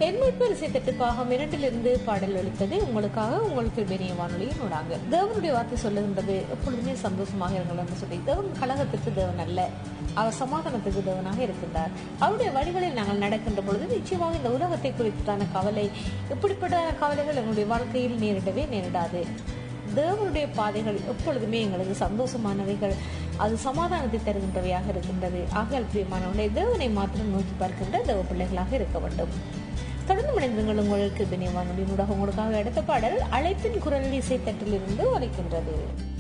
எண்மைப்பேர் இசைத்தட்டுக்காக இரண்டிலிருந்து பாடல் ஒலித்தது உங்களுக்காக உங்களுக்கு பெரிய வானொலியும் நூடாங்க தேவனுடைய வார்த்தை சொல்லுகின்றது எப்பொழுதுமே சந்தோஷமாக இருங்கள் என்று சொல்லி தேவன் கழகத்துக்கு தேவன் அல்ல அவர் சமாதானத்துக்கு தேவனாக இருக்கின்றார் அவருடைய வழிகளில் நாங்கள் நடக்கின்ற பொழுது நிச்சயமாக இந்த உலகத்தை குறித்தான கவலை இப்படிப்பட்ட கவலைகள் எங்களுடைய வாழ்க்கையில் நேரிடவே நேரிடாது தேவனுடைய பாதைகள் எப்பொழுதுமே எங்களுக்கு சந்தோஷமானவைகள் அது சமாதானத்தை தருகின்றவையாக இருக்கின்றது ஆகல் பிரியமானவனை தேவனை மாத்திரம் நோக்கி பார்க்கின்ற தேவ பிள்ளைகளாக இருக்க வேண்டும் தொடர்ந்து மனிதர்கள் உங்களுக்கு பிணியவானுடைய உங்களுக்காக அடுத்த பாடல் அழைப்பின் குரல் இசைத்தட்டிலிருந்து ஒலிக்கின்றது